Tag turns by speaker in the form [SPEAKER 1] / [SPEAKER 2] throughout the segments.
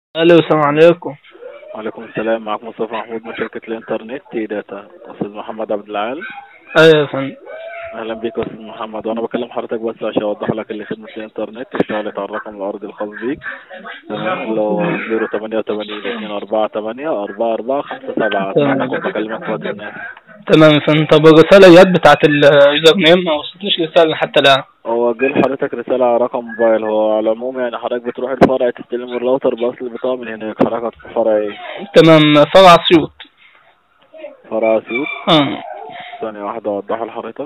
[SPEAKER 1] الو السلام عليكم
[SPEAKER 2] وعليكم السلام معك مصطفى محمود من شركة الإنترنت تي داتا أستاذ محمد عبد العال
[SPEAKER 1] ايوه يا فندم
[SPEAKER 2] أهلا بك يا أستاذ محمد وأنا بكلم حضرتك بس عشان أوضح لك اللي خدمة الإنترنت اشتغلت على الرقم الأرضي الخاص بيك تمام اللي هو 088 248 44 57
[SPEAKER 1] تمام.
[SPEAKER 2] كنت بكلمك في وقت الناس
[SPEAKER 1] تمام يا فندم طب الرسالة جت بتاعت اليوزر نيم ما وصلتليش رسالة حتى الآن
[SPEAKER 2] هو جه لحضرتك رسالة على رقم موبايل هو على العموم يعني حضرتك بتروح الفرع تستلم الراوتر بأصل البطاقة من هناك حضرتك في فرع إيه؟
[SPEAKER 1] تمام فرع اسيوط
[SPEAKER 2] فرع أسيوط
[SPEAKER 1] اه
[SPEAKER 2] ثانية واحدة أوضحها لحضرتك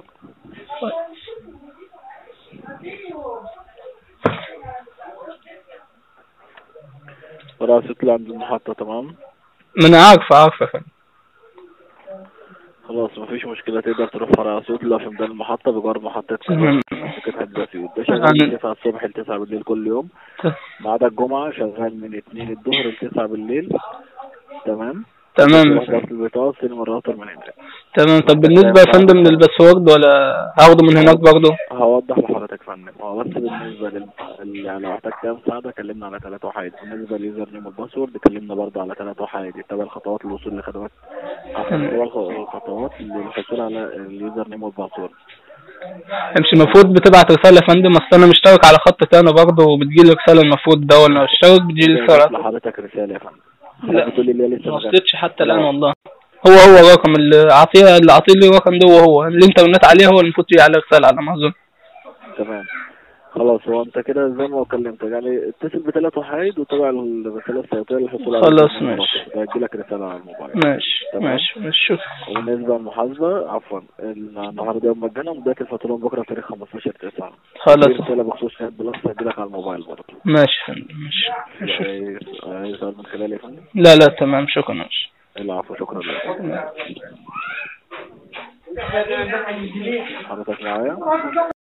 [SPEAKER 2] فرع أسيوط اللي عند المحطة تمام
[SPEAKER 1] ما انا عارفة عارفة يا فندم
[SPEAKER 2] خلاص مفيش مشكلة تقدر تروح فرع أسيوط اللي هو في ميدان المحطة بجوار محطة
[SPEAKER 1] تمام.
[SPEAKER 2] سكة حد أسيوط ده
[SPEAKER 1] أنا-
[SPEAKER 2] شغال من 9 الصبح ل 9 بالليل كل يوم
[SPEAKER 1] ت-
[SPEAKER 2] ما عدا الجمعة شغال من 2 الظهر ل 9 بالليل تمام
[SPEAKER 1] تمام يا
[SPEAKER 2] تروح
[SPEAKER 1] فندم
[SPEAKER 2] بس البطاقة تستلم الراوتر من هناك
[SPEAKER 1] تمام طب بالنسبة يا فندم للباسورد ولا هاخده من هناك برضه
[SPEAKER 2] هوضح لحضرتك يا فندم هو بس بالنسبة لل ال- لو احتجت أي مساعدة كلمنا على ثلاثة وحيد بالنسبة لليوزر نيم والباسورد كلمنا برضه على ثلاثة وحيد اتبع الخطوات للوصول لخدمات
[SPEAKER 1] تمام.
[SPEAKER 2] اتبع الخ- الخطوات للحصول على اليوزر نيم والباسورد
[SPEAKER 1] مش المفروض بتبعت رسالة يا فندم اصل انا مشترك على خط تاني برضه وبتجيلي رسالة المفروض ده ولا اشترك بتجيلي
[SPEAKER 2] بعت
[SPEAKER 1] رسالة
[SPEAKER 2] لحضرتك رسالة يا فندم
[SPEAKER 1] لا.
[SPEAKER 2] بتقول لي اللي هي لسه
[SPEAKER 1] ما
[SPEAKER 2] ما جاتش.
[SPEAKER 1] وصلتش حتى الان والله هو هو الرقم اللي عطيه اللي عطيه لي الرقم ده هو هو الانترنت عليه هو المفروض يجي عليه رسالة على ما اظن
[SPEAKER 2] تمام خلاص هو انت كده زي ما كلمتك يعني اتصل بثلاث وحيد وتابع الرسالة الصوتية للحصول على
[SPEAKER 1] خلاص،
[SPEAKER 2] اليوزر نيم
[SPEAKER 1] ماشي.
[SPEAKER 2] والباسورد. هيجيلك رسالة على الموبايل
[SPEAKER 1] ماشي
[SPEAKER 2] تمام.
[SPEAKER 1] ماشي ماشي شكرا
[SPEAKER 2] وبالنسبة للمحاسبة عفوا النهارده يوم مجانا وبداية الفاتورة بكرة تاريخ 15 9
[SPEAKER 1] خلاص.
[SPEAKER 2] في رسالة بخصوص شهادة بلس هتجيلك على الموبايل برضه
[SPEAKER 1] ماشي يا فندم ماشي شكرا.
[SPEAKER 2] عايز عايز سؤال من خلالي يا فندم؟
[SPEAKER 1] لا لا تمام شكرا ماشي
[SPEAKER 2] العفو شكرا لك حضرتك معايا؟